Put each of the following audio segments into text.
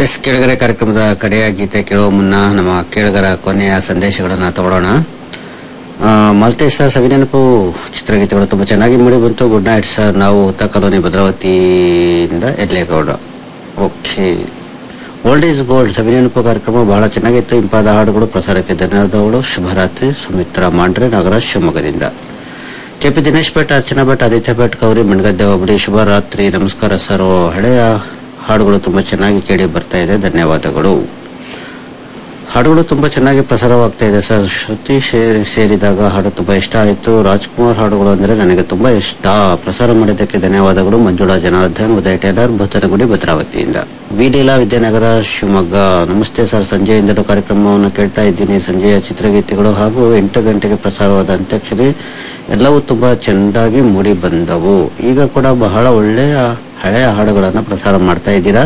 S ಕೆಳಗರೆ ಕಾರ್ಯಕ್ರಮದ ಕಡೆಯ ಗೀತೆ ಕೇಳುವ ಮುನ್ನ ನಮ್ಮ ಕೇಳಗರ ಕೊನೆಯ ಸಂದೇಶಗಳನ್ನು ತಗೊಳ್ಳೋಣ ಆ, ಮಲ್ತೇಶ್ ಸರ್ ಸವಿನೆನಪು ಚಿತ್ರಗೀತೆಗಳು ತುಂಬ ಚೆನ್ನಾಗಿ ಮೂಡಿ ಬಂತು ಗುಡ್ ನೈಟ್ ಸರ್ ನಾವು ಉತ್ತರ ಕಾಲೋನಿ ಭದ್ರಾವತಿಯಿಂದ Edlegowda okay old is gold ಸವಿನೆನಪು ಕಾರ್ಯಕ್ರಮ ಬಹಳ ಚೆನ್ನಾಗಿತ್ತು ಇಂಪಾದ ಹಾಡುಗಳು ಪ್ರಸಾರಕ್ಕೆ ಧನ್ಯವಾದಗಳು ಶುಭರಾತ್ರಿ ಸುಮಿತ್ರಾ ಮಾಂಡ್ರೆ ನಾಗರಾಜ್ ಶಿವಮೊಗ್ಗದಿಂದ ಕೆ ಪಿ ದಿನೇಶ್ ಭಟ್ ಅರ್ಚನಾ ಭಟ್ ಆದಿತ್ಯ ಭಟ್ ಗೌರಿ ಮಣ್ಗದ್ದೆ ಒಬ್ಬಡಿ ಶುಭರಾತ್ರಿ ನಮಸ್ಕಾರ ಸರ್ ಹಳೆಯ ಹಾಡುಗಳು ತುಂಬ ಚೆನ್ನಾಗಿ ಕೇಳಿ ಬರ್ತಾ ಇದೆ ಧನ್ಯವಾದಗಳು ಹಾಡುಗಳು ತುಂಬ ಚೆನ್ನಾಗಿ ಪ್ರಸಾರವಾಗ್ತಾ ಇದೆ ಸರ್ ಶ್ರುತಿ ಶೇ- ಸೇರಿದಾಗ ಹಾಡು ತುಂಬ ಇಷ್ಟ ಆಯಿತು ರಾಜ್ಕುಮಾರ್ ಹಾಡುಗಳು ಅಂದರೆ ನನಗೆ ತುಂಬ ಇಷ್ಟ ಪ್ರಸಾರ ಮಾಡಿದ್ದಕ್ಕೆ ಧನ್ಯವಾದಗಳು ಮಂಜುಳಾ ಜನಾರ್ದನ್ ಉದಯ ಟೇಲರ್ ಭೂತನಗುಡಿ ಭದ್ರಾವತಿಯಿಂದ ವಿ ಲೀಲಾ ವಿದ್ಯಾನಗರ ಶಿವಮೊಗ್ಗ ನಮಸ್ತೆ ಸರ್ ಸಂಜೆಯಿಂದಲೂ ಕಾರ್ಯಕ್ರಮವನ್ನು ಕೇಳ್ತಾ ಇದ್ದೀನಿ ಸಂಜೆಯ ಚಿತ್ರಗೀತೆಗಳು ಹಾಗೂ ಎಂಟು ಗಂಟೆಗೆ ಪ್ರಸಾರವಾದ ಅಂತ್ಯಾಕ್ಷರಿ ಎಲ್ಲವೂ ತುಂಬ ಚೆಂದಾಗಿ ಮೂಡಿ ಬಂದವು ಈಗ ಕೂಡ ಬಹಳ ಒಳ್ಳೆಯ ಹಳೆಯ ಹಾಡುಗಳನ್ನು ಪ್ರಸಾರ ಮಾಡ್ತಾ ಇದ್ದೀರಾ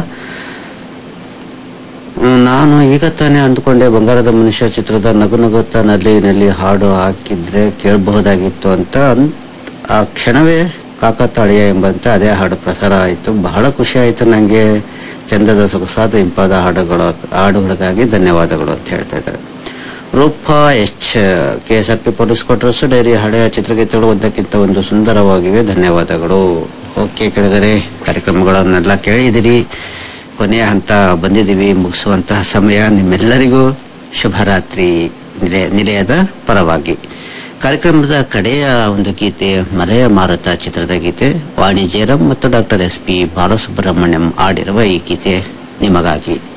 ಹ್ಮ್, ನಾನು ಈಗ ತಾನೇ ಅಂದುಕೊಂಡೆ ಬಂಗಾರದ ಮನುಷ್ಯ ಚಿತ್ರದ ನಗು ನಗುತ್ತಾ ನಲ್ಲಿ ನಲ್ಲಿ ಹಾಡು ಹಾಕಿದ್ರೆ ಕೇಳಬಹುದಾಗಿತ್ತು ಅಂತ ಅನ್- ಆ ಕ್ಷಣವೇ ಕಾಕತಾಳೀಯ ಎಂಬಂತೆ ಅದೇ ಹಾಡು ಪ್ರಸಾರ ಆಯಿತು ಬಹಳ ಖುಷಿ ಆಯಿತು ನನಗೆ ಚಂದದ ಸೊಗಸಾದ ಇಂಪಾದ ಹಾಡುಗಳ ಹಾಡುಗಳಿಗಾಗಿ ಧನ್ಯವಾದಗಳು ಅಂತ ಹೇಳ್ತಾ ಇದ್ದಾರೆ Roopa H K S R P police quarters dairy ಹಳೆಯ ಚಿತ್ರಗೀತೆಗಳು ಒಂದಕ್ಕಿಂತ ಒಂದು ಸುಂದರವಾಗಿವೆ ಧನ್ಯವಾದಗಳು ಓಕೆ ಕೆಳಗರೆ ಕಾರ್ಯಕ್ರಮಗಳನ್ನೆಲ್ಲ ಕೇಳಿದಿರಿ ಕೊನೆಯ ಹಂತ ಬಂದಿದ್ದೀವಿ ಮುಗಿಸುವಂತಹ ಸಮಯ ನಿಮ್ಮೆಲ್ಲರಿಗೂ ಶುಭರಾತ್ರಿ ನಿಲಯ ನಿಲಯದ ಪರವಾಗಿ ಕಾರ್ಯಕ್ರಮದ ಕಡೆಯ ಒಂದು ಗೀತೆ ಮಲೆಯ ಮಾರುತ ಚಿತ್ರದ ಗೀತೆ ವಾಣಿ ಜಯರಾಮ್ ಮತ್ತು ಡಾಕ್ಟರ್ ಎಸ್ ಪಿ ಬಾಲಸುಬ್ರಹ್ಮಣ್ಯಂ ಆಡಿರುವ ಈ ಗೀತೆ ನಿಮಗಾಗಿ